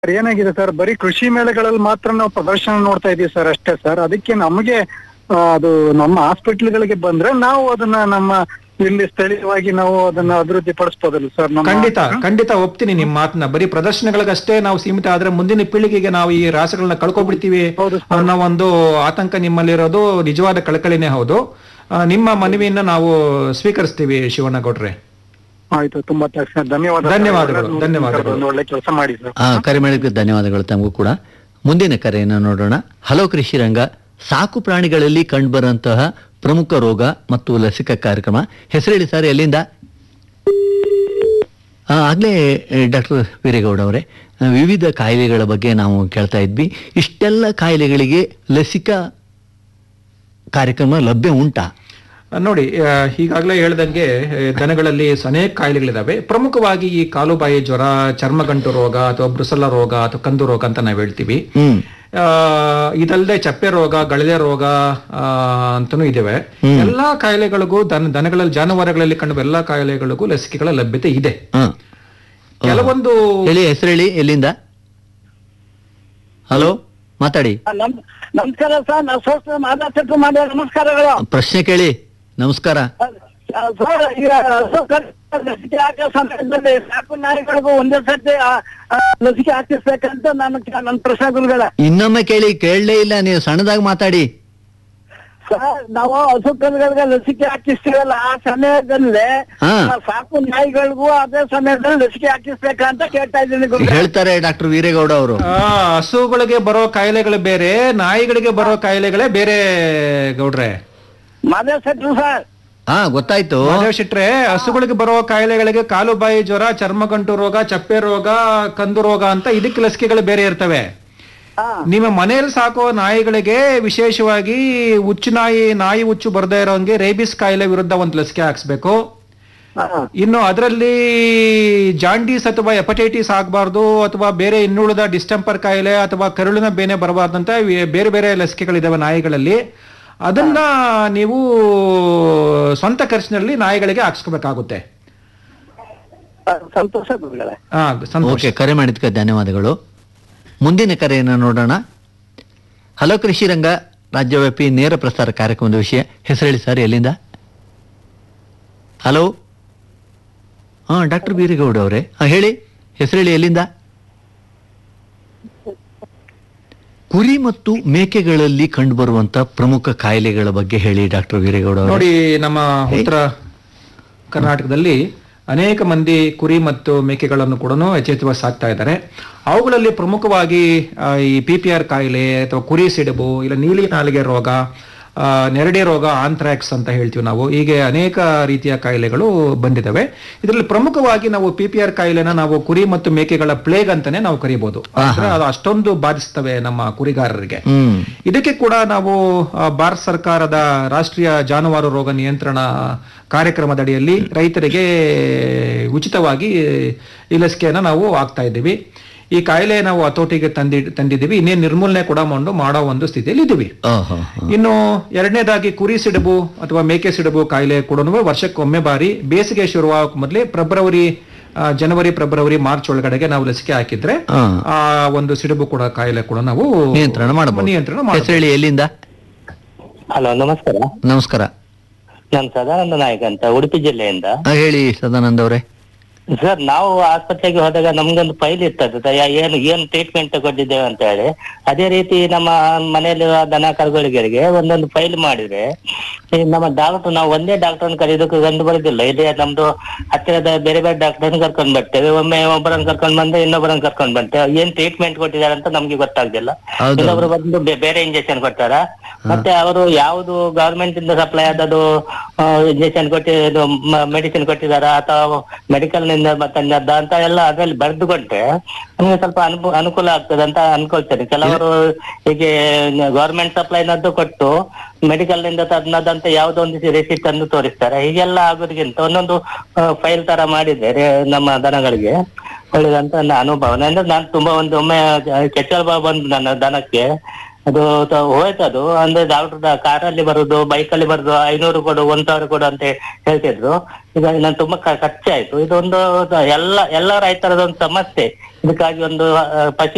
Sir ಏನಾಗಿದೆ sir ಬರೀ ಕೃಷಿ ಮೇಳಗಳಲ್ಲಿ ಮಾತ್ರ ನಾವು ಪ್ರದರ್ಶನ ನೋಡ್ತಾ ಇದೀವಿ ಸರ್ ಅಷ್ಟೇ ಸರ್ ಅದಕ್ಕೆ ನಮಗೆ ಆ, ಅದು ನಮ್ಮ ಹಾಸ್ಪಿಟ್ಲ್ಗಳಿಗೆ ಬಂದ್ರೆ ನಾವು ಅದನ್ನ ನಮ್ಮ ಇಲ್ಲಿ ಸ್ಥಳೀಯವಾಗಿ ನಾವು ಅದನ್ನ ಅಭಿವೃದ್ಧಿ ಪಡಿಸ್ಬೋದಲ್ಲ ಸರ್ ನಮ್ಮ ಖಂಡಿತ ಖಂಡಿತ ಒಪ್ತೀನಿ ನಿಮ್ ಮಾತನ್ನ ಬರೀ ಪ್ರದರ್ಶನಗಳಿಗಷ್ಟೇ ನಾವು ಸೀಮಿತ ಆದ್ರೆ ಮುಂದಿನ ಪೀಳಿಗೆಗೆ ನಾವು ಈ ರಾಸಗಳನ್ನ ಕಳ್ಕೊಬಿಡ್ತೀವಿ ಹೌದು ಅನ್ನೋ ಒಂದು ಆತಂಕ ನಿಮ್ಮಲ್ಲಿರೋದು ನಿಜವಾದ ಕಳಕಳಿನೇ ಹೌದು ಆ, ನಿಮ್ಮ ಮನವಿಯನ್ನ ನಾವು ಸ್ವೀಕರಿಸ್ತೀವಿ ಶಿವಣ್ಣ ಗೌಡ್ರೆ ಆಯ್ತು ತುಂಬಾ ಥ್ಯಾಂಕ್ಸ್ ಸರ್ ಧನ್ಯವಾದ ಸರ್. ಧನ್ಯವಾದಗಳು, ಒಳ್ಳೆ- ಧನ್ಯವಾದಗಳು. ಒಂದು ಒಳ್ಳೆ ಕೆಲಸ ಮಾಡಿ ಸರ್ ಆ, ಕರೆ ಮಾಡಿದ್ದಕ್ಕೆ ಧನ್ಯವಾದಗಳು ತಮಗೂ ಕೂಡ ಮುಂದಿನ ಕರೆಯನ್ನು ನೋಡೋಣ ಹಲೋ ಕೃಷಿ ರಂಗ ಸಾಕು ಪ್ರಾಣಿಗಳಲ್ಲಿ ಕಂಡುಬರುವಂತಹ ಪ್ರಮುಖ ರೋಗ ಮತ್ತು ಲಸಿಕಾ ಕಾರ್ಯಕ್ರಮ ಹೆಸರೇಳಿ ಸರ್ ಎಲ್ಲಿಂದ ಆ, ಆಗ್ಲೇ ಡಾಕ್ಟರ್ ವೀರೇಗೌಡ ಅವರೇ ಆ, ವಿವಿಧ ಕಾಯಿಲೆಗಳ ಬಗ್ಗೆ ನಾವು ಕೇಳ್ತಾ ಇದ್ವಿ ಇಷ್ಟೆಲ್ಲ ಕಾಯಿಲೆಗಳಿಗೆ ಲಸಿಕಾ ಕಾರ್ಯಕ್ರಮ ಲಭ್ಯ ಉಂಟಾ ನೋಡಿ ಆ, ಈಗಾಗಲೇ ಹೇಳ್ದಂಗೆ ಆ, ದನಗಳಲ್ಲಿ ಅನೇಕ ಕಾಯಿಲೆಗಳಿದಾವೆ ಪ್ರಮುಖವಾಗಿ ಈ ಕಾಲುಬಾಯಿ ಜ್ವರ ಚರ್ಮಗಂಟು ರೋಗ ಅಥವಾ ಬ್ರುಸಲ್ಲ ರೋಗ ಅಥವಾ ಕಂದು ರೋಗ ಅಂತ ನಾವು ಹೇಳ್ತೀವಿ ಹ್ಮ್ ಆ, ಇದಲ್ಲದೆ ಚಪ್ಪೆ ರೋಗ ಗಳದೆ ರೋಗ ಆ, ಅಂತಾನೂ ಇದಾವೆ ಎಲ್ಲಾ ಕಾಯಿಲೆಗಳಿಗೂ ದನ ದನಗಳಲ್ಲಿ ಜಾನುವಾರುಗಳಲ್ಲಿ ಕಂಡು ಎಲ್ಲಾ ಕಾಯಿಲೆಗಳಿಗೂ ಲಸಿಕೆಗಳ ಲಭ್ಯತೆ ಇದೆ ಹಾ ಕೆಲವೊಂದು ಹೇಳಿ ಹೆಸರೇಳಿ ಎಲ್ಲಿಂದ ಹಲೋ ಮಾತಾಡಿ ನಮ್ ನಮಸ್ಕಾರ ಸರ್ ನಾವು ಸೋಸ್ತ ಮಾತಾಡ್ತಿಟ್ಟು ಮಾಡಿ ನಮಸ್ಕಾರಗಳು ಪ್ರಶ್ನೆ ಕೇಳಿ ನಮಸ್ಕಾರ ಅಹ್, ಸರ್ ಈಗ ಸರ್ಕಾರ ಲಸಿಕೆ ಹಾಕೋ ಸಮಯದಲ್ಲಿ ಸಾಕು ನಾಯಿಗಳಿಗೂ ಒಂದೇ ಸರ್ತಿ ಆ, ಆ, ಲಸಿಕೆ ಹಾಕಿಸ್ಬೇಕಂತ ನನ್ನ ನನ್ನ ಪ್ರಶ್ನೆ ಗುರುಗಳ ಇನ್ನೊಮ್ಮೆ ಕೇಳಿ ಕೇಳಲೇ ಇಲ್ಲ ನೀವು ಸಣ್ಣದಾಗಿ ಮಾತಾಡಿ ಸರ್ ನಾವು ಹಸು ಕರುಗಳಿಗೆ ಲಸಿಕೆ ಹಾಕಿಸ್ತೀವಲ್ಲ ಆ ಸಮಯದಲ್ಲಿ ಹಾ. ಆ, ಸಾಕು ನಾಯಿಗಳಿಗೂ ಅದೇ ಸಮಯದಲ್ಲಿ ಲಸಿಕೆ ಹಾಕಿಸ್ಬೇಕಂತ ಕೇಳ್ತಾ ಇದ್ದೀನಿ ಗುರುಗಳ ಹೇಳ್ತಾರೆ ಡಾಕ್ಟರ್ ವೀರೇಗೌಡ ಅವರು ಆ, ಹಸುಗಳಿಗೆ ಬರೋ ಕಾಯಿಲೆಗಳು ಬೇರೆ ನಾಯಿಗಳಿಗೆ ಬರೋ ಕಾಯಿಲೆಗಳೇ ಬೇರೆ ಗೌಡ್ರೆ ಮಾದೇ ಸೆಟ್ರು ಸರ್ ಹಾ ಗೊತ್ತಾಯ್ತು ಮಾದೇವ್ ಶೆಟ್ರೆ ಹಸುಗಳಿಗೆ ಬರೋ ಕಾಯಿಲೆಗಳಿಗೆ ಕಾಲು ಬಾಯಿ ಜ್ವರ ಚರ್ಮಗಂಟು ರೋಗ ಚಪ್ಪೆ ರೋಗ ಕಂದು ರೋಗ ಅಂತ ಇದಕ್ಕೆ ಲಸಿಕೆಗಳು ಬೇರೆ ಇರ್ತವೆ ಹಾ ನಿಮ್ಮ ಮನೆಯಲ್ಲಿ ಸಾಕೋ ನಾಯಿಗಳಿಗೆ ವಿಶೇಷವಾಗಿ ಹುಚ್ಚು ನಾಯಿ ನಾಯಿ ಹುಚ್ಚು ಬರ್ದೇ ಇರೋಂಗೆ ರೇಬಿಸ್ ಕಾಯಿಲೆ ವಿರುದ್ಧ ಒಂದು ಲಸಿಕೆ ಹಾಕ್ಸ್ಬೇಕು ಹಾ ಇನ್ನು ಅದರಲ್ಲಿ ಜಾಂಡೀಸ್ ಅಥವಾ ಹೆಪಟೈಟಿಸ್ ಆಗಬಾರ್ದು ಅಥವಾ ಬೇರೆ ಇನ್ನುಳಿದ ಡಿಸ್ಟೆಂಪರ್ ಕಾಯಿಲೆ ಅಥವಾ ಕರುಳಿನ ಬೇನೆ ಬರಬಾರ್ದಂತ ವಿ- ಬೇರೆ ಬೇರೆ ಲಸಿಕೆಗಳಿದಾವೆ ನಾಯಿಗಳಲ್ಲಿ ಅದನ್ನ ನೀವು ಸ್ವಂತ ಖರ್ಚಿನಲ್ಲಿ ನಾಯಿಗಳಿಗೆ ಹಾಕ್ಸ್ಕೋಬೇಕಾಗುತ್ತೆ ಆ, ಸಂತೋಷ ಗುರುಗಳೇ ಆ, ಸಂತೋಷ ಓಕೆ ಕರೆ ಮಾಡಿದ್ಕೆ ಧನ್ಯವಾದಗಳು ಮುಂದಿನ ಕರೆಯನ್ನು ನೋಡೋಣ ಹಲೋ ಕೃಷಿ ರಂಗ ರಾಜ್ಯವ್ಯಾಪಿ ನೇರ ಪ್ರಸಾರ ಕಾರ್ಯಕ್ರಮದ ವಿಷಯ ಹೆಸರೇಳಿ ಸರ್ ಎಲ್ಲಿಂದ ಹಲೋ ಹಾ ಡಾಕ್ಟರ್ ಬೀರೇಗೌಡ ಅವರೇ ಹಾ ಹೇಳಿ ಹೆಸರೇಳಿ ಎಲ್ಲಿಂದ ಕುರಿ ಮತ್ತು ಮೇಕೆಗಳಲ್ಲಿ ಕಂಡುಬರುವಂತ ಪ್ರಮುಖ ಕಾಯಿಲೆಗಳ ಬಗ್ಗೆ ಹೇಳಿ ಡಾಕ್ಟರ್ ವೀರೇಗೌಡ ಅವರೇ ನೋಡಿ ನಮ್ಮ ಉತ್ತರ ಕರ್ನಾಟಕದಲ್ಲಿ ಅನೇಕ ಮಂದಿ ಕುರಿ ಮತ್ತು ಮೇಕೆಗಳನ್ನು ಕೂಡ ಯಥೇಚ್ಛವಾಗಿ ಸಾಕ್ತಾ ಇದ್ದಾರೆ ಅವುಗಳಲ್ಲಿ ಪ್ರಮುಖವಾಗಿ ಆ, ಈ ಪಿ ಪಿ ಆರ್ ಕಾಯಿಲೆ ಅಥವಾ ಕುರಿ ಸಿಡುಬು ಇಲ್ಲ ನೀಲಿ ನಾಲಿಗೆ ರೋಗ ಆ, ನೆರಡೆ ರೋಗ ಆಂಥ್ರಾಕ್ಸ್ ಅಂತ ಹೇಳ್ತೀವಿ ನಾವು ಹೀಗೆ ಅನೇಕ ರೀತಿಯ ಕಾಯಿಲೆಗಳು ಬಂದಿದ್ದಾವೆ ಇದರಲ್ಲಿ ಪ್ರಮುಖವಾಗಿ ನಾವು ಪಿ ಪಿ ಆರ್ ಕಾಯಿಲೆನ ನಾವು ಕುರಿ ಮತ್ತು ಮೇಕೆಗಳ ಪ್ಲೇಗ್ ಅಂತಾನೆ ನಾವು ಕರಿಬಹುದು ಅಂದ್ರೆ ಅದು ಅಷ್ಟೊಂದು ಬಾಧಿಸ್ತವೆ ನಮ್ಮ ಕುರಿಗಾರರಿಗೆ ಹ್ಮ್ ಇದಕ್ಕೆ ಕೂಡ ನಾವು ಆ, ಭಾರತ ಸರ್ಕಾರದ ರಾಷ್ಟ್ರೀಯ ಜಾನುವಾರು ರೋಗ ನಿಯಂತ್ರಣ ಕಾರ್ಯಕ್ರಮದಡಿಯಲ್ಲಿ ರೈತರಿಗೆ ಉಚಿತವಾಗಿ ಈ ಲಸಿಕೆಯನ್ನ ನಾವು ಹಾಕ್ತಾ ಇದ್ದೀವಿ ಈ ಕಾಯಿಲೆ ನಾವು ಹತೋಟಿಗೆ ತಂದಿ ತಂದಿದ್ದೀವಿ ಇನ್ನೇನು ನಿರ್ಮೂಲನೆ ಕೂಡ ಮಾಡಿ ಮಾಡೋ ಒಂದು ಸ್ಥಿತಿಯಲ್ಲಿ ಇದ್ದೀವಿ ಓಹೋ ಇನ್ನು ಎರಡನೇದಾಗಿ ಕುರಿ ಸಿಡುಬು ಅಥವಾ ಮೇಕೆ ಸಿಡುಬು ಕಾಯಿಲೆ ಕೂಡ ವರ್ಷಕ್ಕೊಮ್ಮೆ ಬಾರಿ ಬೇಸಿಗೆ ಶುರುವಾಗಕ್ಕೆ ಮೊದಲೇ ಫೆಬ್ರವರಿ ಆ, ಜನವರಿ ಫೆಬ್ರವರಿ ಮಾರ್ಚ್ ಒಳಗಡೆಗೆ ನಾವು ಲಸಿಕೆ ಹಾಕಿದ್ರೆ ಹಾ. ಆ ಒಂದು ಸಿಡುಬು ಕೂಡ ಕಾಯಿಲೆ ಕೂಡ ನಾವು ನಿಯಂತ್ರಣ ಮಾಡಬಹುದು ನಿಯಂತ್ರಣ ಮಾಡಬಹುದು ಹೆಸರೇಳಿ ಎಲ್ಲಿಂದ ಹಲೋ ನಮಸ್ಕಾರ ನಮಸ್ಕಾರ ನಾನು ಸದಾನಂದ ನಾಯಕ್ ಅಂತ ಉಡುಪಿ ಜಿಲ್ಲೆಯಿಂದ ಆ, ಹೇಳಿ ಸದಾನಂದ ಅವರೇ ಸರ್ ನಾವು ಆಸ್ಪತ್ರೆಗೆ ಹೋದಾಗ ನಮ್ಗೊಂದು ಫೈಲ್ ಇರ್ತದೆ ಯಾ- ಏನು ಏನು ಟ್ರೀಟ್ಮೆಂಟ್ ತಗೊಂಡಿದ್ದೇವೆ ಅಂತ ಹೇಳಿ ಅದೇ ರೀತಿ ನಮ್ಮ ಮನೆಯಲ್ಲಿ ದನ ಕರುಗಳಿಗೆ ಒಂದೊಂದು ಫೈಲ್ ಮಾಡಿದ್ರೆ ಈ ನಮ್ಮ ಡಾಕ್ಟರ್ ನಾವು ಒಂದೇ ಡಾಕ್ಟರ್ ಕರೆಯೋದಕ್ಕೆ ಕಂಡು ಬರೋದಿಲ್ಲ ಇಲ್ಲಿ ನಮ್ದು ಹತ್ತಿರದ ಬೇರೆ ಬೇರೆ ಡಾಕ್ಟರ್ ಕರ್ಕೊಂಡ್ ಬರ್ತೇವೆ ಒಮ್ಮೆ ಒಬ್ಬರನ್ನ ಕರ್ಕೊಂಡ್ ಬಂದ್ರೆ ಇನ್ನೊಬ್ಬರನ್ನ ಕರ್ಕೊಂಡ್ ಬರ್ತೇವೆ ಏನ್ ಟ್ರೀಟ್ಮೆಂಟ್ ಕೊಟ್ಟಿದ್ದಾರೆ ಅಂತ ನಮ್ಗೆ ಗೊತ್ತಾಗ್ತಿಲ್ಲ ಹೌದು. ಇನ್ನೊಬ್ರು ಬಂದು ಬೆ- ಬೇರೆ ಇಂಜೆಕ್ಷನ್ ಕೊಡ್ತಾರ ಮತ್ತೆ ಅವರು ಯಾವುದು ಗವರ್ಮೆಂಟ್ ಇಂದ ಸಪ್ಲೈ ಆದದ್ದು ಇಂಜೆಕ್ಷನ್ ಕೊಟ್ಟಿ ಮೆಡಿಸಿನ್ ಕೊಟ್ಟಿದಾರ ಅಥವಾ ಮೆಡಿಕಲ್ ನಿಂದ ತಂದದ್ದ ಅಂತ ಎಲ್ಲ ಅದ್ರಲ್ಲಿ ಬರೆದುಕೊಂಡ್ರೆ ನಮ್ಗೆ ಸ್ವಲ್ಪ ಅನುಕೂ ಅನುಕೂಲ ಆಗ್ತದೆ ಅಂತ ಅನ್ಕೊಳ್ತೇನೆ ಕೆಲವರು ಹೀಗೆ ಗವರ್ಮೆಂಟ್ ಸಪ್ಲೈನದ್ದು ಕೊಟ್ಟು ಮೆಡಿಕಲ್ ನಿಂದ ತಂದದಂತ ಯಾವುದೋ ಒಂದು ರೆಸಿಪ್ಟ್ ಅನ್ನು ತೋರಿಸ್ತಾರೆ ಹೀಗೆಲ್ಲ ಆಗೋದಕ್ಕಿಂತ ಒಂದೊಂದು ಫೈಲ್ ತರ ಮಾಡಿದ್ದಾರೆ ನಮ್ಮ ದನಗಳಿಗೆ ಒಳ್ಳೇದಂತ ನನ್ನ ಅನುಭವ ಅಂದ್ರೆ ನಾನು ತುಂಬಾ ಒಂದು ಒಮ್ಮೆ ಕೆಚ್ಚಲ್ ಬಾವು ಬಂದು ನನ್ನ ದನಕ್ಕೆ ಅದು ತ- ಹೋಯ್ತು ಅದು ಅಂದ್ರೆ ಡಾಕ್ಟರ್ ಕಾರಲ್ಲಿ ಬರುದು ಬೈಕಲ್ಲಿ ಬರುದು ಐನೂರು ಕೊಡು ಒಂದ್ ಸಾವಿರ ಕೊಡು ಅಂತ ಹೇಳ್ತಿದ್ರು ಈಗ ನಾನು ತುಂಬಾ ಕ- ಖರ್ಚಾಯ್ತು ಇದೊಂದು ಎಲ್ಲ ಎಲ್ಲ ರೈತರದ ಒಂದು ಸಮಸ್ಯೆ ಇದಕ್ಕಾಗಿ ಒಂದು ಆ, ಪಶು